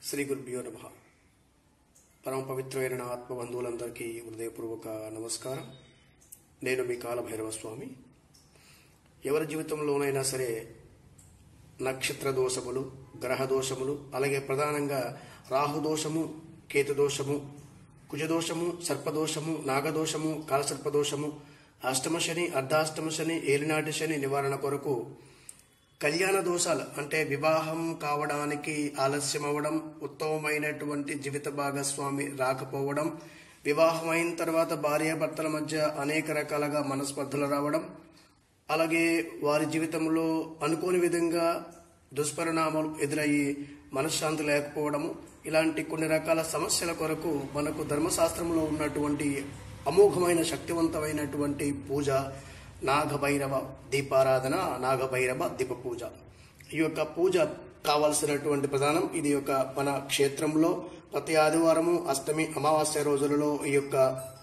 శ్రీ గురుభ్యో నమ పరమ పవిత్రమైన నా ఆత్మబంధువులందరికీ హృదయపూర్వక నమస్కారం నేను మీ కాలభైరవ స్వామి ఎవరి జీవితంలోనైనా సరే నక్షత్ర దోషములు గ్రహ దోషములు అలాగే ప్రధానంగా రాహుదోషము కేతుదోషము కుజదోషము సర్పదోషము నాగదోషము కాలసర్పదోషము అష్టమ శని అర్ధాష్టమ శని ఏలినాటి శని నివారణ కొరకు కళ్యాణ దోషాలు అంటే వివాహం కావడానికి ఆలస్యం అవ్వడం ఉత్తమమైనటువంటి జీవిత భాగస్వామి రాకపోవడం వివాహం అయిన తర్వాత భార్యాభర్తల మధ్య అనేక రకాలుగా మనస్పర్ధలు రావడం అలాగే వారి జీవితంలో అనుకోని విధంగా దుష్పరిణామాలు ఎదురయ్యి మనశ్శాంతి లేకపోవడము ఇలాంటి కొన్ని రకాల సమస్యల కొరకు మనకు ధర్మశాస్త్రంలో ఉన్నటువంటి అమోఘమైన శక్తివంతమైనటువంటి పూజ నాగభైరవ దీపారాధన నాగభైరవ దీప పూజ ఈ యొక్క పూజ కావాల్సినటువంటి ప్రధానం ఇది యొక్క మన క్షేత్రంలో ప్రతి ఆదివారము అష్టమి అమావాస్య రోజులలో ఈ యొక్క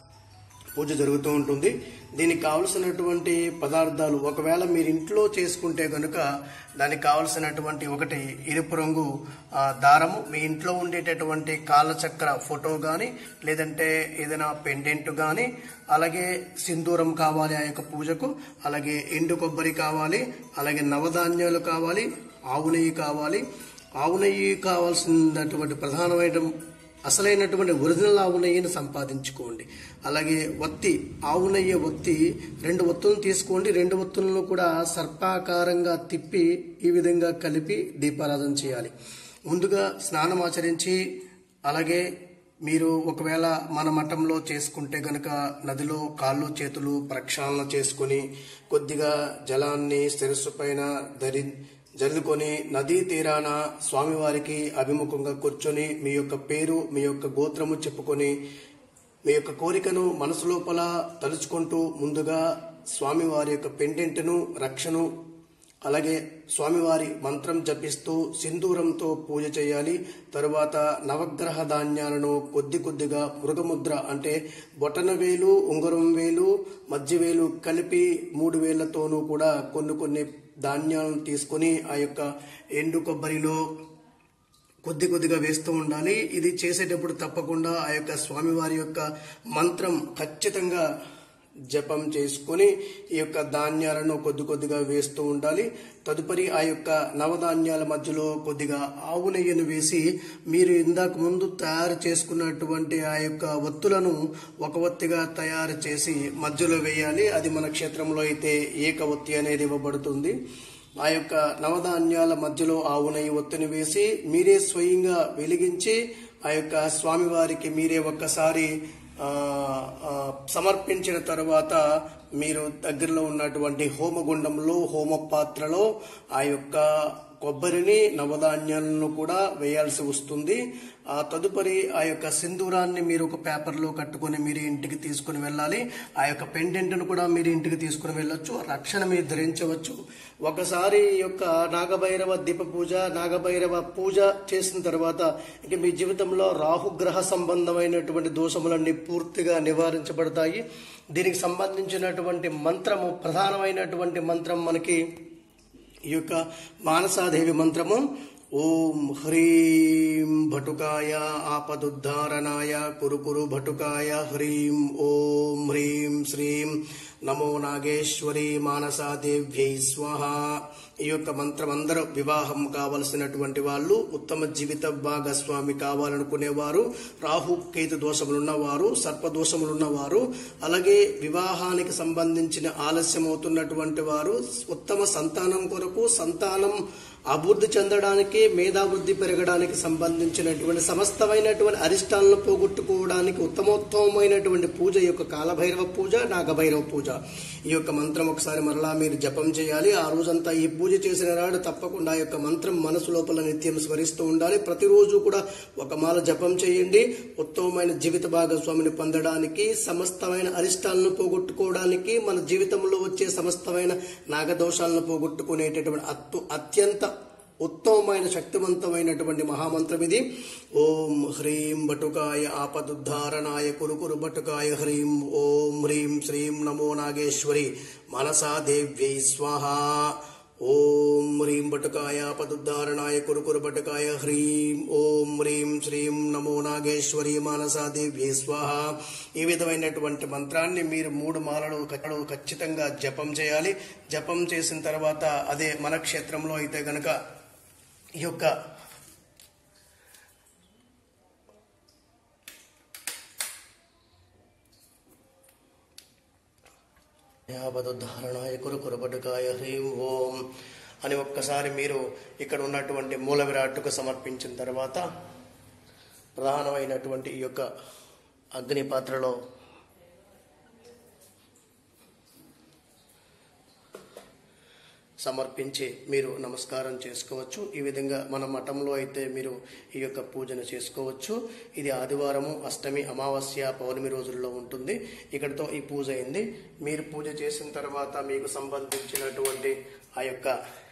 పూజ జరుగుతూ ఉంటుంది దీనికి కావలసినటువంటి పదార్థాలు ఒకవేళ మీరు ఇంట్లో చేసుకుంటే కనుక దానికి కావలసినటువంటి ఒకటి ఎరుపు రంగు ఆ, దారము మీ ఇంట్లో ఉండేటటువంటి కాలచక్ర ఫోటో కానీ లేదంటే ఏదైనా పెండెంట్ కానీ అలాగే సింధూరం కావాలి ఆ యొక్క పూజకు అలాగే ఎండు కొబ్బరి కావాలి అలాగే నవధాన్యాలు కావాలి ఆవు నెయ్యి కావాలి ఆవు నెయ్యి కావాల్సినటువంటి ప్రధానమైన అసలైనటువంటి ఒరిజినల్ ఆవు నెయ్యిని సంపాదించుకోండి అలాగే ఒత్తి ఆవు నెయ్యి ఒత్తి రెండు ఒత్తులను తీసుకోండి రెండు ఒత్తులను కూడా సర్పాకారంగా తిప్పి ఈ విధంగా కలిపి దీపారాధన చేయాలి ముందుగా స్నానం ఆచరించి అలాగే మీరు ఒకవేళ మన మఠంలో చేసుకుంటే గనక నదిలో కాళ్ళు చేతులు ప్రక్షాళన చేసుకుని కొద్దిగా జలాన్ని శిరస్సు పైన ధరి జల్లుకొని నదీ తీరాన స్వామివారికి అభిముఖంగా కూర్చొని మీ యొక్క పేరు మీ యొక్క గోత్రము చెప్పుకొని మీ యొక్క కోరికను మనసు లోపల తలుచుకుంటూ ముందుగా స్వామివారి యొక్క పెండెంట్ను రక్షను అలాగే స్వామివారి మంత్రం జపిస్తూ సింధూరంతో పూజ చేయాలి తరువాత నవగ్రహ ధాన్యాలను కొద్ది కొద్దిగా మృగముద్ర అంటే బొటన వేలు ఉంగరం వేలు మధ్య వేలు కలిపి మూడు వేళ్లతోనూ కూడా కొన్ని కొన్ని ధాన్యాలను తీసుకొని ఆ యొక్క ఎండు కొబ్బరిలో కొద్ది కొద్దిగా వేస్తూ ఉండాలి ఇది చేసేటప్పుడు తప్పకుండా ఆ యొక్క స్వామివారి యొక్క మంత్రం ఖచ్చితంగా జపం చేసుకొని ఈ యొక్క ధాన్యాలను కొద్ది కొద్దిగా వేస్తూ ఉండాలి తదుపరి ఆ యొక్క నవధాన్యాల మధ్యలో కొద్దిగా ఆవు నెయ్యిని వేసి మీరు ఇందాక ముందు తయారు చేసుకున్నటువంటి ఆ యొక్క ఒత్తులను ఒక ఒత్తిగా తయారు చేసి మధ్యలో వేయాలి అది మన క్షేత్రంలో అయితే ఏక ఒత్తి అనేది ఇవ్వబడుతుంది ఆ యొక్క నవధాన్యాల మధ్యలో ఆవు నెయ్యి ఒత్తిని వేసి మీరే స్వయంగా వెలిగించి ఆ యొక్క స్వామివారికి మీరే ఒక్కసారి ఆ, ఆ, సమర్పించిన తర్వాత మీరు దగ్గరలో ఉన్నటువంటి హోమగుండంలో హోమ పాత్రలో ఆ యొక్క కొబ్బరిని నవధాన్యాలను కూడా వేయాల్సి వస్తుంది ఆ తదుపరి ఆ యొక్క సింధూరాన్ని మీరు ఒక పేపర్లో కట్టుకొని మీరు ఇంటికి తీసుకుని వెళ్ళాలి ఆ యొక్క పెండెంట్ను కూడా మీరు ఇంటికి తీసుకుని వెళ్ళొచ్చు రక్షణ మీరు ధరించవచ్చు ఒకసారి ఈ యొక్క నాగభైరవ దీప పూజ నాగభైరవ పూజ చేసిన తర్వాత ఇక మీ జీవితంలో రాహుగ్రహ సంబంధమైనటువంటి దోషములన్నీ పూర్తిగా నివారించబడతాయి దీనికి సంబంధించినటువంటి మంత్రము ప్రధానమైనటువంటి మంత్రం మనకి ఈ యొక్క మానసాదేవి మంత్రము ఓం హ్రీం భటుకాయ ఆపదుద్ధారణాయ కురు కురు భటుకాయ హ్రీం ఓం హ్రీం శ్రీం నమో నాగేశ్వరి మానసాదేవ్యై స్వాహ ఈ యొక్క మంత్రం అందరూ వివాహం కావలసినటువంటి వాళ్ళు ఉత్తమ జీవిత భాగస్వామి కావాలనుకునేవారు రాహు కేతు దోషములున్నవారు సర్ప దోషములున్నవారు అలాగే వివాహానికి సంబంధించిన ఆలస్యం అవుతున్నటువంటి వారు ఉత్తమ సంతానం కొరకు సంతానం అభివృద్ధి చెందడానికి మేధావృద్ధి పెరగడానికి సంబంధించినటువంటి సమస్తమైనటువంటి అరిష్టాలను పోగొట్టుకోవడానికి ఉత్తమోత్తమైనటువంటి పూజ ఈ యొక్క కాలభైరవ పూజ నాగభైరవ పూజ ఈ యొక్క మంత్రం ఒకసారి మరలా మీరు జపం చేయాలి ఆ రోజంతా ఈ పూజ చేసిన నాడు తప్పకుండా ఆ యొక్క మంత్రం మనసు లోపల నిత్యం స్మరిస్తూ ఉండాలి ప్రతిరోజు కూడా ఒక మాల జపం చేయండి ఉత్తమమైన జీవిత భాగస్వామిని పొందడానికి సమస్తమైన అరిష్టాలను పోగొట్టుకోవడానికి మన జీవితంలో వచ్చే సమస్తమైన నాగదోషాలను పోగొట్టుకునేటటువంటి అత్తు అత్యంత ఉత్తమమైన శక్తివంతమైనటువంటి మహామంత్రం ఇది ఓం హ్రీం బటుకాయ ఆపదుద్ధారణాయ కురుకురు బటుకాయ హ్రీం ఓం హ్రీం శ్రీం నమో నాగేశ్వరి మనసా దేవ్యై స్వాహ ఓం హ్రీం బటుకాయ పదుద్ధారణాయ కురుకురు బటుకాయ హ్రీం ఓం హ్రీం శ్రీం నమో నాగేశ్వరి మానసాదేవ్యే స్వాహ ఈ విధమైనటువంటి మంత్రాన్ని మీరు మూడు మాలలు కట్టలు ఖచ్చితంగా జపం చేయాలి జపం చేసిన తర్వాత అదే మన క్షేత్రంలో అయితే గనక ఈ యొక్క యావదుద్ధారణాయ కురు కురబడుకాయ హ్రీం ఓం అని ఒక్కసారి మీరు ఇక్కడ ఉన్నటువంటి మూల విరాట్టుకు సమర్పించిన తర్వాత ప్రధానమైనటువంటి ఈ యొక్క అగ్ని పాత్రలో సమర్పించి మీరు నమస్కారం చేసుకోవచ్చు ఈ విధంగా మన మఠంలో అయితే మీరు ఈ యొక్క పూజను చేసుకోవచ్చు ఇది ఆదివారము అష్టమి అమావాస్య పౌర్ణమి రోజుల్లో ఉంటుంది ఇక్కడితో ఈ పూజ అయింది మీరు పూజ చేసిన తర్వాత మీకు సంబంధించినటువంటి ఆ యొక్క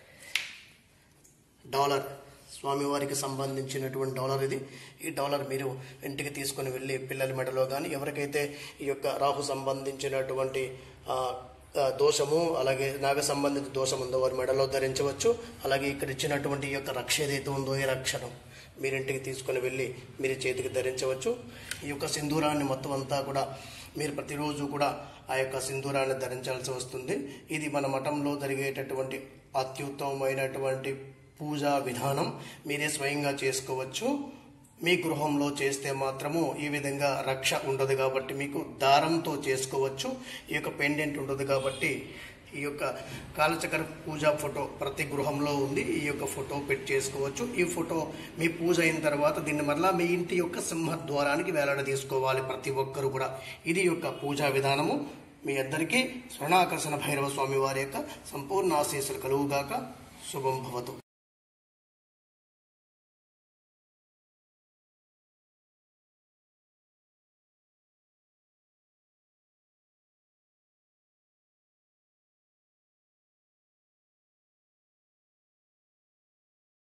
డాలర్ స్వామివారికి సంబంధించినటువంటి డాలర్ ఇది ఈ డాలర్ మీరు ఇంటికి తీసుకొని వెళ్ళి పిల్లల మెడలో కానీ ఎవరికైతే ఈ యొక్క రాహు సంబంధించినటువంటి ఆ, ఆ, దోషము అలాగే నాగ సంబంధిత దోషం ఉందో వారి మెడలో ధరించవచ్చు అలాగే ఇక్కడ ఇచ్చినటువంటి ఈ యొక్క రక్ష ఏదైతే ఉందో ఈ రక్షణం మీరు ఇంటికి తీసుకొని వెళ్ళి మీరు చేతికి ధరించవచ్చు ఈ యొక్క సింధూరాన్ని మొత్తం అంతా కూడా మీరు ప్రతిరోజు కూడా ఆ యొక్క సింధూరాన్ని ధరించాల్సి వస్తుంది ఇది మన మఠంలో జరిగేటటువంటి అత్యుత్తమమైనటువంటి పూజా విధానం మీరే స్వయంగా చేసుకోవచ్చు మీ గృహంలో చేస్తే మాత్రము ఈ విధంగా రక్ష ఉండదు కాబట్టి మీకు దారంతో చేసుకోవచ్చు ఈ యొక్క పెండెంట్ ఉండదు కాబట్టి ఈ యొక్క కాలచక్ర పూజా ఫోటో ప్రతి గృహంలో ఉంది ఈ యొక్క ఫోటో పెట్టి చేసుకోవచ్చు ఈ ఫోటో మీ పూజ అయిన తర్వాత దీన్ని మరలా మీ ఇంటి యొక్క సింహద్వారానికి వేలాడ తీసుకోవాలి ప్రతి ఒక్కరు కూడా ఇది యొక్క పూజా విధానము మీ ఇద్దరికీ స్వర్ణాకర్షణ భైరవ స్వామి వారి యొక్క సంపూర్ణ ఆశీస్సులు కలుగుగాక శుభం భవతు